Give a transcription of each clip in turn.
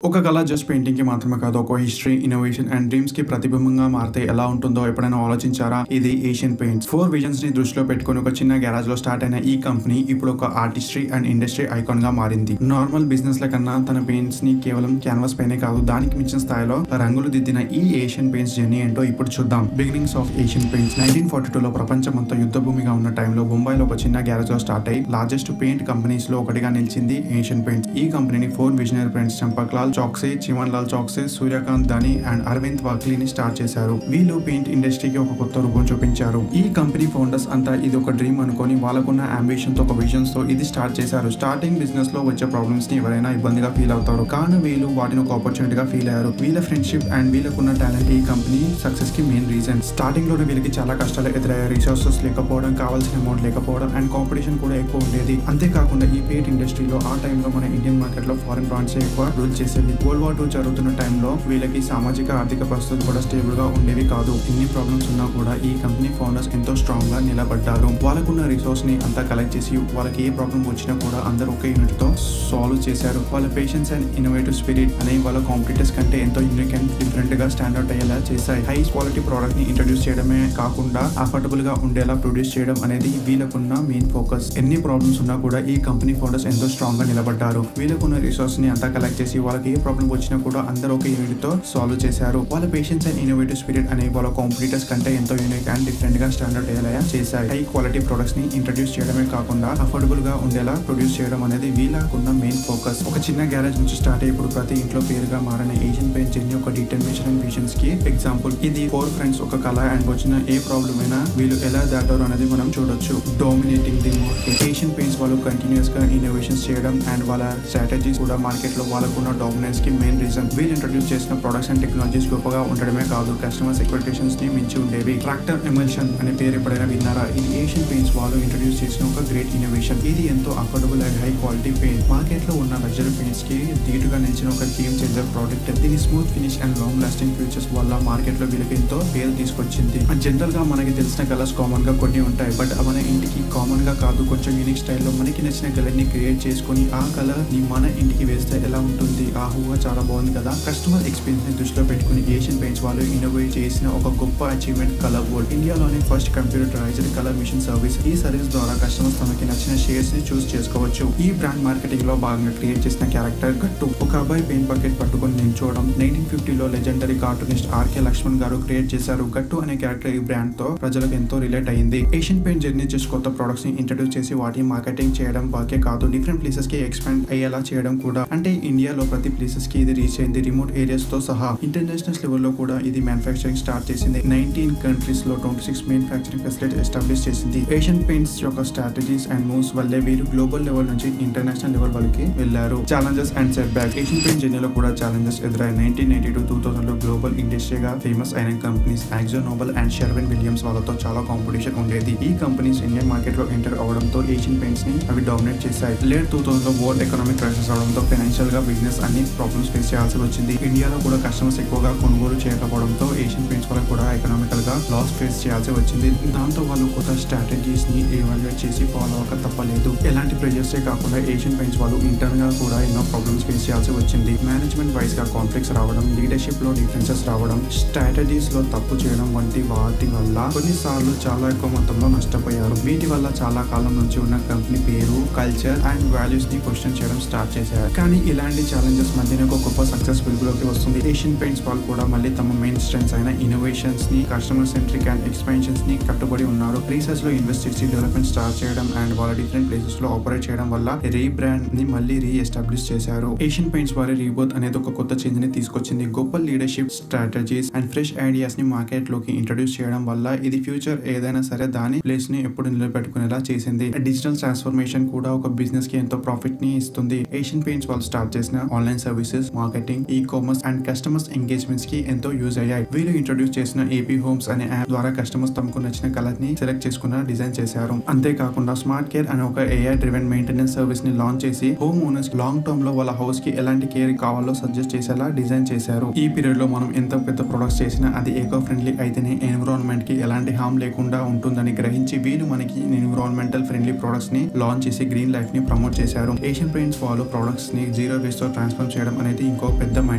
ఒక కళ just painting కి మాత్రమే కాదు ఒక హిస్టరీ ఇన్నోవేషన్ అండ్ డ్రీమ్స్ కి ప్రతిబింబంగా మారితే ఎలా ఉంటుందో ఎప్పుడైనా ఆలోచించారా ఇది ఏషియన్ పెయింట్స్ ఫోర్ విజన్స్ ని దృష్టిలో పెట్టుకుని ఒక చిన్న గ్యారేజ్ లో స్టార్ట్ అయిన ఈ కంపెనీ ఇప్పుడు ఒక ఆర్టిస్ట్రీ అండ్ ఇండస్ట్రీ ఐకాన్ గా మారింది నార్మల్ బిజినెస్ ల కన్నా తన పెయింట్స్ ని కేవలం క్యాన్వాస్ పైనే కాదు దానికి మించిన స్థాయిలో రంగులు దిద్దిన ఈ ఏషియన్ పెయింట్స్ జర్నీ ఏంటో ఇప్పుడు చూద్దాం beginnings of Asian Paints nineteen forty two లో ప్రపంచమంతా యుద్ధ భూమిగా ఉన్న టైంలో బొంబాయిలో ఒక చిన్న గ్యారేజ్ లో స్టార్ట్ అయ్యి లార్జెస్ట్ పెయింట్ కంపెనీస్ లో ఒకటిగా నిలిచింది ఏషియన్ పెయింట్స్ ఈ కంపెనీని four visionary friends Champaklal Choksey Chiman Lal Choksey Suryakant Dani and Arvind వాక్లీని start చేశారు వీళ్ళు పెయింట్ ఇండస్ట్రీకి ఒక కొత్త రూపం చూపించారు ఈ కంపెనీ ఫౌండర్స్ అంతా ఇది ఒక డ్రీమ్ అనుకొని వాళ్ళకున్న అంబిషన్ తో ఒక విజన్స్ తో ఇది స్టార్ట్ చేశారు స్టార్టింగ్ బిజినెస్ లో వచ్చే ప్రాబ్లమ్స్ ని ఎవరైనా ఇబ్బందిగా ఫీల్ అవుతారు కానీ వీళ్ళు వాటిని ఒక ఆపర్చునిటీగా ఫీల్ అయ్యారు వీళ్ళ ఫ్రెండ్షిప్ అండ్ వీళ్ళకున్న టాలెంట్ ఈ కంపెనీ సక్సెస్ కి మెయిన్ రీజన్ స్టార్టింగ్ లోనే వీళ్ళకి చాలా కష్టాలు ఎదురయ్యాయి రిసోర్సెస్ లేకపోవడం కావాల్సిన అమౌంట్ లేకపోవడం అండ్ కాంపిటీషన్ కూడా ఎక్కువ ఉండేది అంతేకాకుండా ఈ పెయింట్ ఇండస్ట్రీలో ఆ టైంలో మన ఇండియన్ మార్కెట్ లో ఫారెన్ బ్రాండ్స్ ఎక్కువ రూల్ చేసేవి వరల్డ్ వార్ టూ జరుగుతున్న టైంలో వీళ్ళకి సామాజిక ఆర్థిక పరిస్థితులు కూడా స్టేబుల్ గా ఉండేవి కాదు ఎన్ని ప్రాబ్లమ్స్ ఉన్నా కూడా ఈ కంపెనీ ఫౌండర్స్ ఎంతో స్ట్రాంగ్ గా నిలబడ్డారు వాళ్ళకున్న రిసోర్స్ ని అంతా కలెక్ట్ చేసి వాళ్ళకి ఏ ప్రాబ్లం వచ్చినా కూడా అందరూ ఒకే యూనిట్ తో సాల్వ్ చేశారు వాళ్ళ పేషెన్స్ అండ్ ఇన్నోవేటివ్ స్పిరిట్ అనే వాళ్ళ కాంపిటీటర్స్ కంటే ఎంతో యూనిక్ అండ్ డిఫరెంట్ గా స్టాండర్డ్ అయ్యేలా చేశాయి హై క్వాలిటీ ప్రోడక్ట్ ని ఇంట్రడ్యూస్ చేయడమే కాకుండా అఫోర్డబుల్ గా ఉండేలా ప్రొడ్యూస్ చేయడం అనేది వీళ్ళకున్న మెయిన్ ఫోకస్ ఎన్ని ప్రాబ్లమ్స్ ఉన్నా కూడా ఈ కంపెనీ ఫౌండర్స్ ఎంతో స్ట్రాంగ్ గా నిలబడ్డారు వీళ్ళకున్న రిసోర్స్ ని అంతా కలెక్ట్ చేసి వాళ్ళకి ఏ ప్రాబ్లం వచ్చినా కూడా అందరూ ఒక యూనిట్ తో సాల్వ్ చేశారు వాళ్ళ పేషెన్స్ అండ్ ఇన్నోవేటివ్ స్పిరిట్ అనే వాళ్ళ కాంపిటీటర్స్ కంటే ఎంతో యూనిక్ అండ్ డిఫరెంట్ గా స్టాండర్డ్ అయ్యేలా చేశాయి హై క్వాలిటీ ప్రొడక్ట్స్ ని ఇంట్రడ్యూస్ చేయడమే కాకుండా అఫోర్డబుల్ గా ఉండేలా ప్రొడ్యూస్ చేయడం అనేది వీళ్ళకున్న మెయిన్ ఫోకస్ ఒక చిన్న గ్యారేజ్ నుంచి స్టార్ట్ అయ్యి ఇప్పుడు ప్రతి ఇంట్లో పేరుగా మారిన ఏషియన్ పెయింట్ జర్నీ ఒక డిటర్మినేషన్ అండ్ విజన్స్ కి ఎగ్జాంపుల్ ఇది ఫోర్ ఫ్రెండ్స్ ఒక కళ అండ్ వచ్చిన ఏ ప్రాబ్లం అయినా వీళ్ళు ఎలా దాటారు అనేది మనం చూడొచ్చు dominating the market Asian Paints వాళ్ళు కంటిన్యూస్ గా ఇన్నోవేషన్స్ చేయడం అండ్ వాళ్ళ స్ట్రాటజీస్ కూడా మార్కెట్ లో వాళ్ళకున్న డామినెన్స్ కి మెయిన్ రీజన్ వీళ్ళు ఇంట్రడ్యూస్ చేసిన ప్రొడక్ట్స్ అండ్ టెక్నాలజీస్ గొప్పగా ఉండడమే కాదు కస్టమర్స్ ఎక్స్పెక్టేషన్స్ ని మించి ఉండేవి ట్రాక్టర్ ఎమల్షన్ అనే పేరు ఎప్పుడైనా విన్నారా ఇది ఏషియన్ పెయింట్స్ వాళ్ళు ఇంట్రడ్యూస్ చేసిన ఒక గ్రేట్ ఇన్నోవేషన్ ఇది ఎంతో affordable and high quality paint market లో ఉన్న లగ్జరీ పెయింట్స్ కి ధీటుగా నిలిచిన ఒక గేమ్ చేంజర్ ప్రోడక్ట్ దీని smooth finish and long lasting features వల్ల మార్కెట్ లో వీళ్ళకి ఎంతో పేరు తీసుకొచ్చింది జనరల్ గా మనకి తెలిసిన కలర్స్ కామన్ గా కొన్ని ఉంటాయి బట్ మన ఇంటికి కామన్ గా కాదు కొంచెం యూనిక్ స్టైల్లో మనకి నచ్చిన కలర్ ని క్రియేట్ చేసుకొని ఆ కలర్ ని మన ఇంటికి వేస్తే ఎలా ఉంటుంది ఆ హూవా చాలా బాగుంది కదా కస్టమర్ ఎక్స్పీరియన్స్ ని దృష్టిలో పెట్టుకుని ఏషియన్ పెయింట్స్ వాళ్ళు ఇన్నోవేట్ చేసిన ఒక గొప్ప అచీవ్మెంట్ కలర్ బోర్డ్ ఇండియాలోని first computerised colour machine service ఈ సర్వీస్ ద్వారా కస్టమర్స్ తమకి నచ్చిన షేడ్స్ ని చూస్ చేసుకోవచ్చు ఈ బ్రాండ్ మార్కెటింగ్ లో భాగంగా క్రియేట్ చేసిన క్యారెక్టర్ గట్టు ఒక అబ్బాయి పెయింట్ బకెట్ పట్టుకొని నిల్చోవడం నైన్టీన్ ఫిఫ్టీలో legendary cartoonist RK Laxman garu create చేశారు గట్టు అనే క్యారెక్టర్ ఈ బ్రాండ్ తో ప్రజలకు ఎంతో రిలేట్ అయింది ఏషియన్ పెయింట్ జర్నీ చేసి కొత్త ప్రొడక్ట్స్ ని ఇంట్రడ్యూస్ చేసి వాటిని మార్కెటింగ్ చేయడం బాకే కాదు డిఫరెంట్ ప్లేసెస్ కి ఎక్స్పాండ్ అయ్యేలా చేయడం కూడా అంటే ఇండియాలో ప్రతి ప్లేసెస్ కి ఇది రీచ్ అయింది రిమోట్ ఏరియాస్ తో సహా ఇంటర్నేషనల్ లెవెల్ లో కూడా ఇది మ్యానుఫాక్చరింగ్ స్టార్ట్ చేసింది నైన్టీన్ కంట్రీస్ లో twenty six manufacturing facility establish చేసింది ఏషియన్ పెయింట్స్ యొక్క స్ట్రాటజీస్ అండ్ మూవ్స్ వల్లే వీరు గ్లోబల్ లెవెల్ నుంచి ఇంటర్నేషనల్ లెవెల్ వరకు వెళ్లారు challenges and setback Asian Paint జర్నీలో కూడా ఛాలెంజెస్ ఎదురాయి nineteen ninety to two thousand లో గ్లోబల్ ఇండస్ట్రీగా ఫేమస్ అయిన companies Akzo Nobel and Sherwin Williams వాళ్ళతో చాలా కాంపిటీషన్ ఉండేది ఈ కంపెనీస్ ఇండియన్ మార్కెట్ లో ఎంటర్ అవడంతో ఏషియన్ పెయింట్స్ ని అవి డామినేట్ చేశాయి లేట్ టూ థౌసండ్ లో వరల్డ్ ఎకనామిక్ క్రైసిస్ అవడంతో ఫైనాన్షియల్ గా బిజినెస్ అన్ని ప్రాబ్లమ్స్ ఫేస్ చేయాల్సి వచ్చింది ఇండియాలో కూడా కస్టమర్స్ ఎక్కువగా కొనుగోలు చేయకపోవడంతో ఏషియన్ పెయింట్స్ వాళ్ళకి కూడా ఎకనామికల్ గా లాస్ ఫేస్ చేయాల్సి వచ్చింది దాంతో వాళ్ళు కొత్త స్ట్రాటజీస్ ని ఎవాల్యుయేట్ చేసి ఫాలో అవ్వక తప్పలేదు ఎలాంటి ప్రెజర్స్ కాకుండా ఏషియన్ పెయింట్స్ వాళ్ళు ఇంటర్న్ గా కూడా ఎన్నో ప్రాబ్లమ్స్ ఫేస్ చేయాల్సి వచ్చింది మేనేజ్మెంట్ వైస్ గా కాన్ఫ్లిక్ట్స్ రావడం లీడర్షిప్ లో డిఫరెన్సెస్ రావడం స్ట్రాటజీస్ లో తప్పు చేయడం వంటి వాటి వల్ల కొన్నిసార్లు చాలా ఎక్కువ మొత్తంలో నష్టపోయారు వీటి వల్ల చాలా కాలం నుంచి ఉన్న కంపెనీ పేరు కల్చర్ అండ్ వాల్యూస్ ని క్వశ్చన్ చేయడం స్టార్ట్ చేశారు కానీ ఇలాంటి ఛాలెంజెస్ మధ్యన ఒక గొప్ప సక్సెస్ వెలుగులోకి వస్తుంది ఏషియన్ పెయింట్స్ వాళ్ళు కూడా మళ్ళీ తమ మెయిన్ స్ట్రెంగ్స్ అయిన ఇన్నోవేషన్స్ ని కస్టమర్ సెంట్రిక్ అండ్ ఎక్స్పెన్షన్స్ ని కట్టుబడి ఉన్నారు రీసెర్చ్ లో ఇన్వెస్ట్ చేసి డెవలప్మెంట్ స్టార్ట్ చేయడం అండ్ వాళ్ళ డిఫరెంట్ ప్లేసెస్ లో ఆపరేట్ చేయడం వల్ల రీ బ్రాండ్ ని మళ్ళీ రీ ఎస్టాబ్లిష్ చేశారు ఏషియన్ పెయింట్స్ వారి రీబోత్ అనేది ఒక కొత్త చేంజ్ ని తీసుకొచ్చింది గొప్ప leadership strategies and fresh ideas ని మార్కెట్ లోకి ఇంట్రడ్యూస్ చేయడం వల్ల ఇది ఫ్యూచర్ ఏదైనా సరే దాని ప్లేస్ ని ఎప్పుడు నిలబెట్టుకునేలా చేసింది డిజిటల్ ట్రాన్స్ఫర్మేషన్ కూడా ఒక బిజినెస్ కి ఎంతో ప్రాఫిట్ ని ఇస్తుంది ఏషియన్ పెయింట్స్ వాళ్ళు స్టార్ట్ చేసిన online services marketing ecommerce and customers engagements కి ఎంతో యూజ్ అయ్యాయి వీళ్ళు ఇంట్రొడ్యూస్ చేసిన ఏపీ హోమ్స్ అనే యాప్ ద్వారా కస్టమర్స్ తమకు నచ్చిన కలర్ ని సెలెక్ట్ చేసుకున్న డిజైన్ చేశారు అంతేకాకుండా స్మార్ట్ కేర్ అనే ఒక ఏఐ డ్రివెన్ మెయింటెనెన్స్ సర్వీస్ ని లాంచ్ చేసి హోమ్ ఓనర్స్ లాంగ్ టర్మ్ లో వాళ్ళ హౌస్ కి ఎలాంటి కేర్ కావాలో సజెస్ట్ చేసేలా డిజైన్ చేశారు ఈ పీరియడ్ లో మనం ఎంత పెద్ద ప్రొడక్ట్స్ చేసినా అది ఎకో ఫ్రెండ్లీ అయితేనే ఎన్విరాన్మెంట్ కి ఎలాంటి హామ్ లేకుండా ఉంటుందని గ్రహించి వీళ్ళు మనకి ఎన్విరాన్మెంటల్ ఫ్రెండ్లీ ప్రొడక్ట్స్ ని లాంచ్ చేసి గ్రీన్ లైఫ్ ని ప్రమోట్ చేశారు ఏషియన్ పెయింట్స్ వాళ్ళు ప్రొడక్ట్స్ ని జీరో వేస్ట్ తో ట్రాన్స్ఫర్ చేయడం అనేది ఇంకో పెద్ద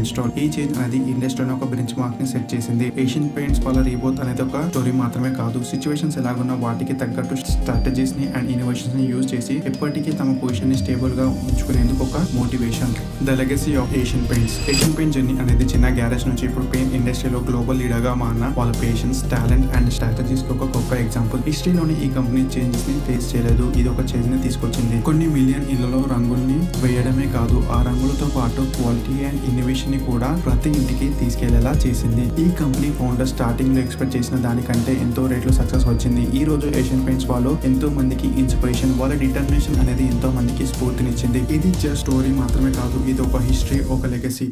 ఇన్స్టాల్ ఈ చేంజ్ అనేది ఇండస్ట్రీలో ఒక బెంచ్ మార్క్ ని సెట్ చేసింది ఏషియన్ పెయింట్స్ వాళ్ళ రీబోత్ అనేది ఒక స్టోరీ మాత్రమే కాదు సిచ్యువేషన్స్ ఎలాగున్నా వాటికి తగ్గట్టు స్ట్రాటజీస్ ని అండ్ ఇన్నోవేషన్స్ ని యూజ్ చేసి ఎప్పటికీ తమ పొజిషన్ ని స్టేబుల్ గా ఉంచుకునేందుకు ఒక motivation the legacy of Asian Paints Asian paint journey అనేది చిన్న గ్యారేజ్ నుంచి ఇప్పుడు పెయింట్ ఇండస్ట్రీలో గ్లోబల్ లీడర్ గా మారిన వాళ్ళ పేషెన్స్ టాలెంట్ అండ్ స్ట్రాటజీస్ కి ఒక గొప్ప ఎగ్జాంపుల్ హిస్టరీలోని ఈ కంపెనీ చేంజెస్ ని ఫేస్ చేయలేదు ఇది ఒక చేంజ్ ని తీసుకొచ్చింది కొన్ని మిలియన్ ఇళ్లలో రంగుల్ని వేయడమే కాదు ఆ రంగులతో పాటు క్వాలిటీ అండ్ ఇన్నోవేషన్ ని కూడా ప్రతి ఇంటికి తీసుకెళ్లేలా చేసింది ఈ కంపెనీ ఫౌండర్ స్టార్టింగ్ లో ఎక్స్పెక్ట్ చేసిన దానికంటే ఎంతో రేట్లు సక్సెస్ వచ్చింది ఈ రోజు ఏషియన్ పెయింట్స్ వాళ్ళు ఎంతో మందికి ఇన్స్పిరేషన్ వాళ్ళ డిటర్మినేషన్ అనేది ఎంతో మందికి స్ఫూర్తినిచ్చింది ఇది జస్ట్ స్టోరీ మాత్రమే కాదు ఇది ఒక హిస్టరీ ఒక లెగసీ